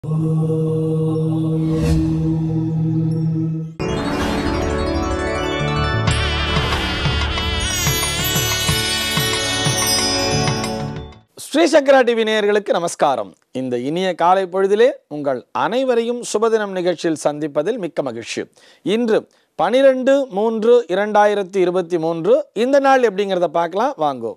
ஸ்ரீ சங்கரா TV நேயர்களுக்கு நமஸ்காரம் இந்த இனிய காலை பொழுதிலே உங்கள் அனைவரையும் சுபதினம் நிகழ்ச்சியில் சந்திப்பதில் மிக்க மகிழ்ச்சி இன்று பனிரெண்டு மூன்று இரண்டாயிரத்தி இருபத்தி மூன்று இந்த நாள் எப்படிங்கிறத பார்க்கலாம் வாங்கோ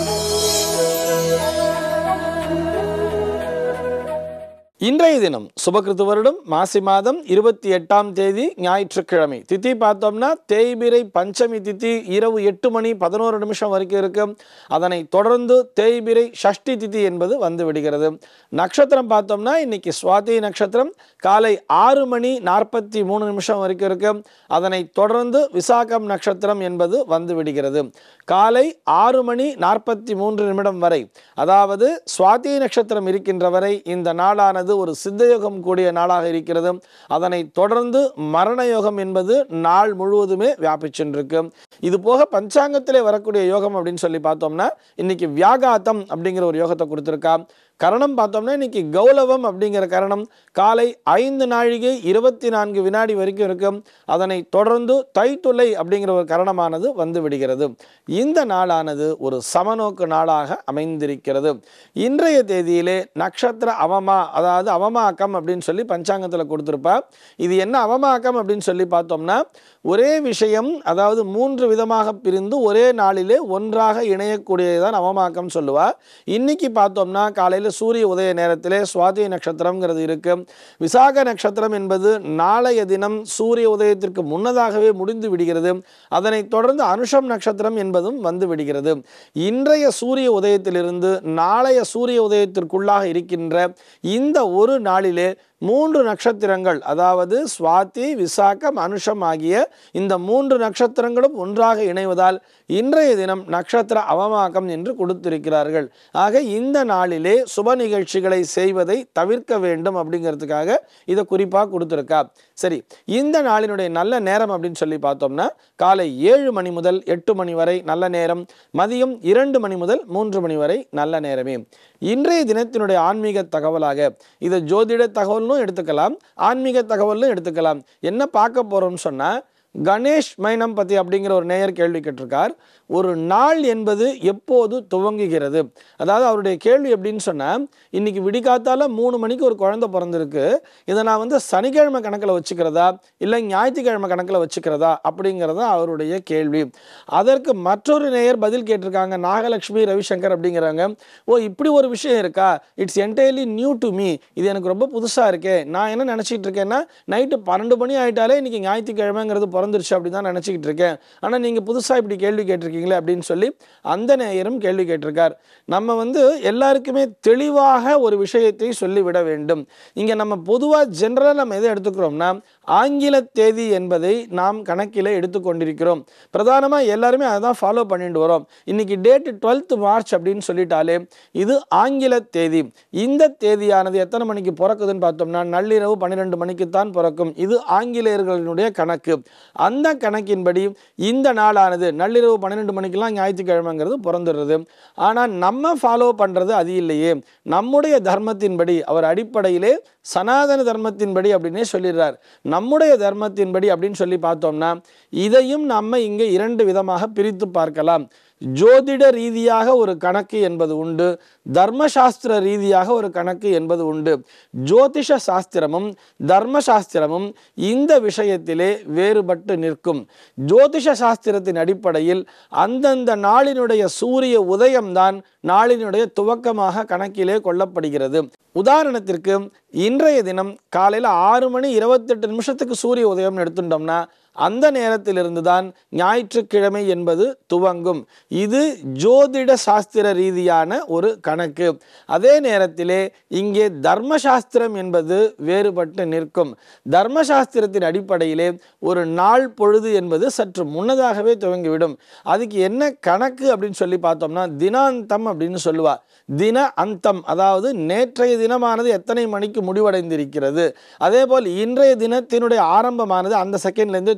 இன்றைய தினம் சுபகிருத்து வருடம் மாசி மாதம் இருபத்தி எட்டாம் தேதி ஞாயிற்றுக்கிழமை திதி பார்த்தோம்னா தேய்பிரை பஞ்சமி திதி இரவு எட்டு மணி பதினோரு நிமிஷம் வரைக்கும் இருக்கு அதனை தொடர்ந்து தேய்பிரை ஷஷ்டி திதி என்பது வந்து விடுகிறது நட்சத்திரம் பார்த்தோம்னா இன்னைக்கு சுவாதி நட்சத்திரம் காலை ஆறு மணி நாற்பத்தி மூணு நிமிஷம் வரைக்கும் இருக்கு அதனை தொடர்ந்து விசாகம் நட்சத்திரம் என்பது வந்து விடுகிறது காலை ஆறு மணி நாற்பத்தி மூன்று நிமிடம் வரை அதாவது சுவாதி நட்சத்திரம் இருக்கின்ற வரை இந்த நாளானது ஒரு சித்தயோகம் கூடிய நாளாக இருக்கிறது அதனை தொடர்ந்து மரண யோகம் என்பது நாள் முழுவதுமே வியாபிச்சுருக்கு இது போக பஞ்சாங்கத்திலே வரக்கூடிய யோகம் அப்படின்னு சொல்லி பார்த்தோம்னா இன்னைக்கு வியாகாத்தம் அப்படிங்கிற ஒரு யோகத்தை கொடுத்துருக்கா கரணம் பார்த்தோம்னா இன்னைக்கு கௌலவம் அப்படிங்கிற கரணம் காலை ஐந்து நாழிகை இருபத்தி நான்கு வினாடி வரைக்கும் இருக்கும் அதனை தொடர்ந்து தைத்துளை அப்படிங்கிற ஒரு கரணமானது வந்து விடுகிறது இந்த நாளானது ஒரு சமநோக்கு நாளாக அமைந்திருக்கிறது இன்றைய தேதியிலே நட்சத்திர அவமா அதாவது அவமாக்கம் அப்படின்னு சொல்லி பஞ்சாங்கத்தில் கொடுத்துருப்பா இது என்ன அவமாக்கம் அப்படின்னு சொல்லி பார்த்தோம்னா ஒரே விஷயம் அதாவது மூன்று விதமாக பிரிந்து ஒரே நாளிலே ஒன்றாக இணையக்கூடியதான் அவமாக்கம் சொல்லுவா இன்னைக்கு பார்த்தோம்னா காலையில் சூரிய உதய நேரத்திலே சுவாதி நட்சத்திரம்ங்கிறது இருக்கு விசாக நட்சத்திரம் என்பது நாளைய தினம் சூரிய உதயத்திற்கு முன்னதாகவே முடிந்து விடுகிறது அதனைத் தொடர்ந்து அனுஷம் நட்சத்திரம் என்பதும் வந்து விடுகிறது இன்றைய சூரிய உதயத்திலிருந்து நாளைய சூரிய உதயத்திற்குள்ளாக இருக்கின்ற இந்த ஒரு நாளிலே மூன்று நட்சத்திரங்கள் அதாவது சுவாதி விசாகம் அனுஷம் ஆகிய இந்த மூன்று நட்சத்திரங்களும் ஒன்றாக இணைவதால் இன்றைய தினம் நட்சத்திர அவமாக்கம் என்று கொடுத்திருக்கிறார்கள் ஆக இந்த நாளிலே சுப நிகழ்ச்சிகளை செய்வதை தவிர்க்க வேண்டும் அப்படிங்கிறதுக்காக இதை குறிப்பாக கொடுத்துருக்கா சரி இந்த நாளினுடைய நல்ல நேரம் அப்படின்னு சொல்லி பார்த்தோம்னா காலை ஏழு மணி முதல் எட்டு மணி வரை நல்ல நேரம் மதியம் இரண்டு மணி முதல் மூன்று மணி வரை நல்ல நேரமே இன்றைய தினத்தினுடைய ஆன்மீக தகவலாக இதை ஜோதிட தகவல்னும் எடுத்துக்கலாம் ஆன்மீக தகவலும் எடுத்துக்கலாம் என்ன பார்க்க போறோம்னு சொன்னா கணேஷ் மைனம்பதி அப்படிங்கிற ஒரு நேயர் கேள்வி கேட்டிருக்கார் ஒரு நாள் என்பது எப்போது துவங்குகிறது அதாவது அவருடைய கேள்வி எப்படின்னு சொன்னால் இன்னைக்கு விடிகாத்தால மூணு மணிக்கு ஒரு குழந்தை பிறந்திருக்கு இதை நான் வந்து சனிக்கிழமை கணக்கில் வச்சுக்கிறதா இல்லை ஞாயிற்றுக்கிழமை கணக்கில் வச்சுக்கிறதா அப்படிங்கிறது தான் அவருடைய கேள்வி அதற்கு மற்றொரு நேயர் பதில் கேட்டிருக்காங்க நாகலட்சுமி ரவிசங்கர் அப்படிங்கிறாங்க ஓ இப்படி ஒரு விஷயம் இருக்கா it's entirely new to me இது எனக்கு ரொம்ப புதுசாக இருக்கே நான் என்ன நினச்சிட்டு இருக்கேன்னா நைட்டு பன்னெண்டு மணி ஆயிட்டாலே இன்னைக்கு ஞாயிற்றுக்கிழமைங்கிறது பிறந்துருச்சு அப்படின்னு தான் நினச்சிக்கிட்டு இருக்கேன் ஆனால் நீங்கள் புதுசாக இப்படி கேள்வி கேட்டிருக்கீங்களே அப்படின்னு சொல்லி அந்த நேயரும் கேள்வி கேட்டிருக்கார் நம்ம வந்து எல்லாருக்குமே தெளிவாக ஒரு விஷயத்தை சொல்லிவிட வேண்டும் இங்கே நம்ம பொதுவாக ஜென்ரலாக நம்ம எதை எடுத்துக்கிறோம்னா ஆங்கில தேதி என்பதை நாம் கணக்கில் எடுத்துக்கொண்டிருக்கிறோம் பிரதானமாக எல்லாருமே அதை தான் ஃபாலோ பண்ணிட்டு வரோம் இன்னைக்கு டேட்டு டுவெல்த் மார்ச் அப்படின்னு சொல்லிட்டாலே இது ஆங்கில தேதி இந்த தேதியானது எத்தனை மணிக்கு பிறக்குதுன்னு பார்த்தோம்னா நள்ளிரவு பன்னிரெண்டு மணிக்கு தான் பிறக்கும் இது ஆங்கிலேயர்களினுடைய கணக்கு அந்த கணக்கின்படி இந்த நாளானது நள்ளிரவு பன்னிரெண்டு மணிக்கெல்லாம் ஞாயிற்றுக்கிழமைங்கிறது பிறந்துடுறது ஆனால் நம்ம ஃபாலோ பண்ணுறது அது இல்லையே நம்முடைய தர்மத்தின்படி அவர் அடிப்படையிலே சனாதன தர்மத்தின்படி அப்படின்னே சொல்லிடுறார் நம்முடைய தர்மத்தின்படி அப்படின்னு சொல்லி பார்த்தோம்னா இதையும் நம்ம இங்கே இரண்டு விதமாக பிரித்து பார்க்கலாம் ஜோதிட ரீதியாக ஒரு கணக்கு என்பது உண்டு தர்மசாஸ்திர ரீதியாக ஒரு கணக்கு என்பது உண்டு ஜோதிஷ சாஸ்திரமும் தர்மசாஸ்திரமும் இந்த விஷயத்திலே வேறுபட்டு நிற்கும் ஜோதிஷ சாஸ்திரத்தின் அடிப்படையில் அந்தந்த நாளினுடைய சூரிய உதயம்தான் நாளினுடைய துவக்கமாக கணக்கிலே கொள்ளப்படுகிறது உதாரணத்திற்கு இன்றைய தினம் காலையில் ஆறு மணி இருபத்தெட்டு நிமிஷத்துக்கு சூரிய உதயம்னு எடுத்துட்டோம்னா அந்த நேரத்திலிருந்து தான் ஞாயிற்றுக்கிழமை என்பது துவங்கும் இது ஜோதிட சாஸ்திர ரீதியான ஒரு கணக்கு அதே நேரத்திலே இங்கே தர்மசாஸ்திரம் என்பது வேறுபட்டு நிற்கும் தர்மசாஸ்திரத்தின் அடிப்படையிலே ஒரு நாள் பொழுது என்பது சற்று முன்னதாகவே துவங்கிவிடும் அதுக்கு என்ன கணக்கு அப்படின்னு சொல்லி பார்த்தோம்னா தினாந்தம் அப்படின்னு சொல்லுவா தின அந்தம் அதாவது நேற்றைய தினமானது எத்தனை மணிக்கு முடிவடைந்திருக்கிறது அதே போல் இன்றைய தினத்தினுடைய ஆரம்பமானது அந்த செகண்ட்லேருந்து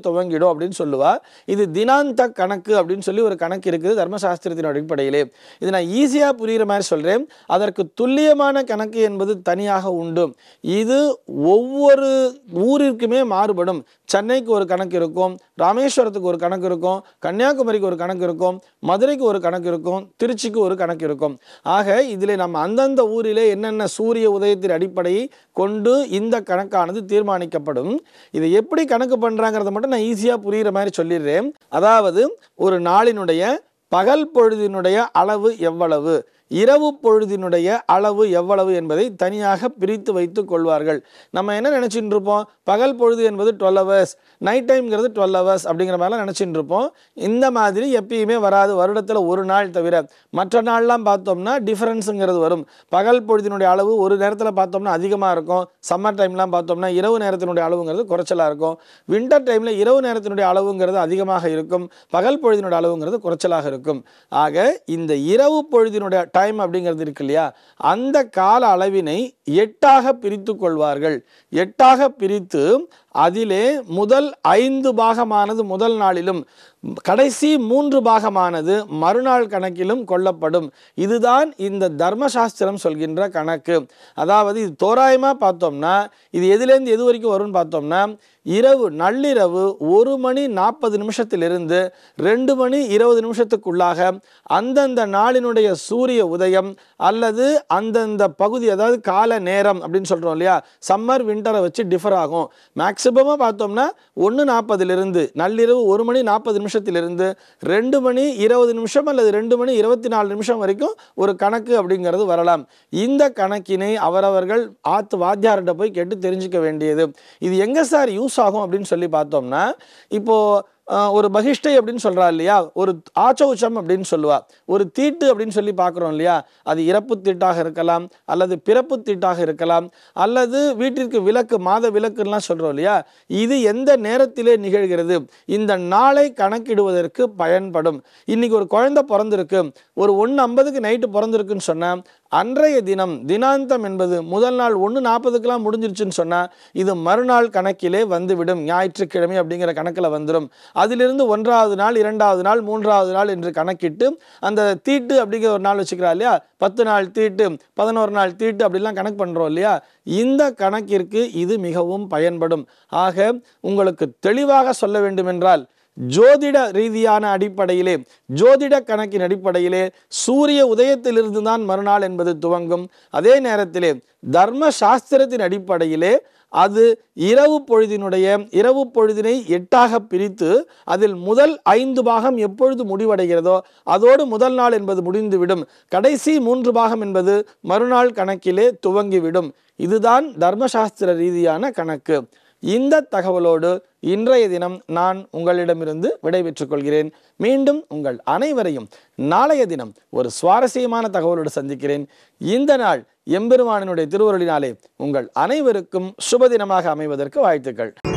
துவங்கிடும் அப்படின்னு சொல்லுவா இது தினாந்த கணக்கு அப்படின்னு சொல்லி ஒரு கணக்கு இருக்குது தர்மசாஸ்திரத்தின் அடிப்படையிலே இது நான் ஈஸியாக புரிகிற மாதிரி சொல்கிறேன் அதற்கு துல்லியமான கணக்கு என்பது தனியாக உண்டு இது ஒவ்வொரு ஊரிற்குமே மாறுபடும் சென்னைக்கு ஒரு கணக்கு இருக்கும் ராமேஸ்வரத்துக்கு ஒரு கணக்கு இருக்கும் கன்னியாகுமரிக்கு ஒரு கணக்கு இருக்கும் மதுரைக்கு ஒரு கணக்கு இருக்கும் திருச்சிக்கு ஒரு கணக்கு இருக்கும் ஆக இதில் நம்ம அந்தந்த ஊரிலே என்னென்ன சூரிய உதயத்தின் அடிப்படையை கொண்டு இந்த கணக்கானது தீர்மானிக்கப்படும் இதை எப்படி கணக்கு பண்ணுறாங்கிறத மட்டும் நான் ஈஸியாக புரிகிற மாதிரி சொல்லிடுறேன் அதாவது ஒரு நாளினுடைய பகல் பொழுதினுடைய அளவு எவ்வளவு இரவு பொழுதினுடைய அளவு எவ்வளவு என்பதை தனியாக பிரித்து வைத்து கொள்வார்கள் நம்ம என்ன நினச்சிட்டு இருப்போம் பகல் பொழுது என்பது டுவெல் ஹவர்ஸ் நைட் டைம்ங்கிறது டுவெல் ஹவர்ஸ் அப்படிங்கிற மாதிரிலாம் நினச்சிட்டு இருப்போம் இந்த மாதிரி எப்பயுமே வராது வருடத்தில் ஒரு நாள் தவிர மற்ற நாள்லாம் பார்த்தோம்னா டிஃபரன்ஸுங்கிறது வரும் பகல் பொழுதினுடைய அளவு ஒரு நேரத்தில் பார்த்தோம்னா அதிகமாக இருக்கும் சம்மர் டைம்லாம் பார்த்தோம்னா இரவு நேரத்தினுடைய அளவுங்கிறது குறைச்சலாக இருக்கும் வின்டர் டைமில் இரவு நேரத்தினுடைய அளவுங்கிறது அதிகமாக இருக்கும் பகல் பொழுதினுடைய அளவுங்கிறது குறைச்சலாக இருக்கும் ஆக இந்த இரவு பொழுதினுடைய டைம் அப்படிங்கிறது இருக்கு இல்லையா அந்த கால அளவினை எட்டாக பிரித்து கொள்வார்கள் எட்டாக பிரித்து அதிலே முதல் ஐந்து பாகமானது முதல் நாளிலும் கடைசி மூன்று பாகமானது மறுநாள் கணக்கிலும் கொள்ளப்படும் இதுதான் இந்த தர்மசாஸ்திரம் சொல்கின்ற கணக்கு அதாவது இது தோராயமாக பார்த்தோம்னா இது எதுலேருந்து எது வரைக்கும் வரும்னு பார்த்தோம்னா இரவு நள்ளிரவு ஒரு மணி நாற்பது நிமிஷத்திலிருந்து ரெண்டு மணி இருபது நிமிஷத்துக்குள்ளாக அந்தந்த நாளினுடைய சூரிய உதயம் அல்லது அந்தந்த பகுதி அதாவது கால நேரம் அப்படின்னு சொல்கிறோம் இல்லையா சம்மர் விண்டரை வச்சு டிஃபர் ஆகும் மேக்சிமமாக பார்த்தோம்னா ஒன்று நாற்பதுலேருந்து நள்ளிரவு ஒரு மணி நாற்பது நிமிஷத்திலிருந்து ரெண்டு மணி இருபது நிமிஷம் அல்லது ரெண்டு மணி இருபத்தி நாலு நிமிஷம் வரைக்கும் ஒரு கணக்கு அப்படிங்கிறது வரலாம் இந்த கணக்கினை அவரவர்கள் ஆத்து வாத்தியார்கிட்ட போய் கேட்டு தெரிஞ்சுக்க வேண்டியது இது எங்கே சார் யூஸ் ஆகும் அப்படின்னு சொல்லி பார்த்தோம்னா இப்போது ஆஹ் ஒரு பகிஷ்டை அப்படின்னு சொல்றா இல்லையா ஒரு ஆச்சௌச்சம் அப்படின்னு சொல்லுவா ஒரு தீட்டு அப்படின்னு சொல்லி பார்க்குறோம் இல்லையா அது இறப்பு தீட்டாக இருக்கலாம் அல்லது பிறப்பு தீட்டாக இருக்கலாம் அல்லது வீட்டிற்கு விலக்கு மாத விலக்குலாம் சொல்றோம் இல்லையா இது எந்த நேரத்திலே நிகழ்கிறது இந்த நாளை கணக்கிடுவதற்கு பயன்படும் இன்னைக்கு ஒரு குழந்தை பிறந்திருக்கு ஒரு ஒன்று ஐம்பதுக்கு நைட்டு பிறந்திருக்குன்னு சொன்னா அன்றைய தினம் தினாந்தம் என்பது முதல் நாள் ஒன்று நாற்பதுக்கெல்லாம் முடிஞ்சிருச்சுன்னு சொன்னால் இது மறுநாள் கணக்கிலே வந்துவிடும் ஞாயிற்றுக்கிழமை அப்படிங்கிற கணக்கில் வந்துடும் அதிலிருந்து ஒன்றாவது நாள் இரண்டாவது நாள் மூன்றாவது நாள் என்று கணக்கிட்டு அந்த தீட்டு அப்படிங்கிற ஒரு நாள் வச்சுக்கிறா இல்லையா பத்து நாள் தீட்டு பதினோரு நாள் தீட்டு அப்படிலாம் கணக்கு பண்ணுறோம் இல்லையா இந்த கணக்கிற்கு இது மிகவும் பயன்படும் ஆக உங்களுக்கு தெளிவாக சொல்ல வேண்டுமென்றால் ஜோதிட ரீதியான அடிப்படையிலே ஜோதிட கணக்கின் அடிப்படையிலே சூரிய உதயத்திலிருந்து தான் மறுநாள் என்பது துவங்கும் அதே நேரத்திலே தர்ம சாஸ்திரத்தின் அடிப்படையிலே அது இரவு பொழுதினுடைய இரவு பொழுதினை எட்டாக பிரித்து அதில் முதல் ஐந்து பாகம் எப்பொழுது முடிவடைகிறதோ அதோடு முதல் நாள் என்பது முடிந்துவிடும் கடைசி மூன்று பாகம் என்பது மறுநாள் கணக்கிலே துவங்கிவிடும் இதுதான் தர்மசாஸ்திர ரீதியான கணக்கு இந்த தகவலோடு இன்றைய தினம் நான் உங்களிடமிருந்து விடைபெற்றுக் கொள்கிறேன் மீண்டும் உங்கள் அனைவரையும் நாளைய தினம் ஒரு சுவாரஸ்யமான தகவலோடு சந்திக்கிறேன் இந்த நாள் எம்பெருமானினுடைய திருவருளினாலே உங்கள் அனைவருக்கும் சுப தினமாக அமைவதற்கு வாழ்த்துக்கள்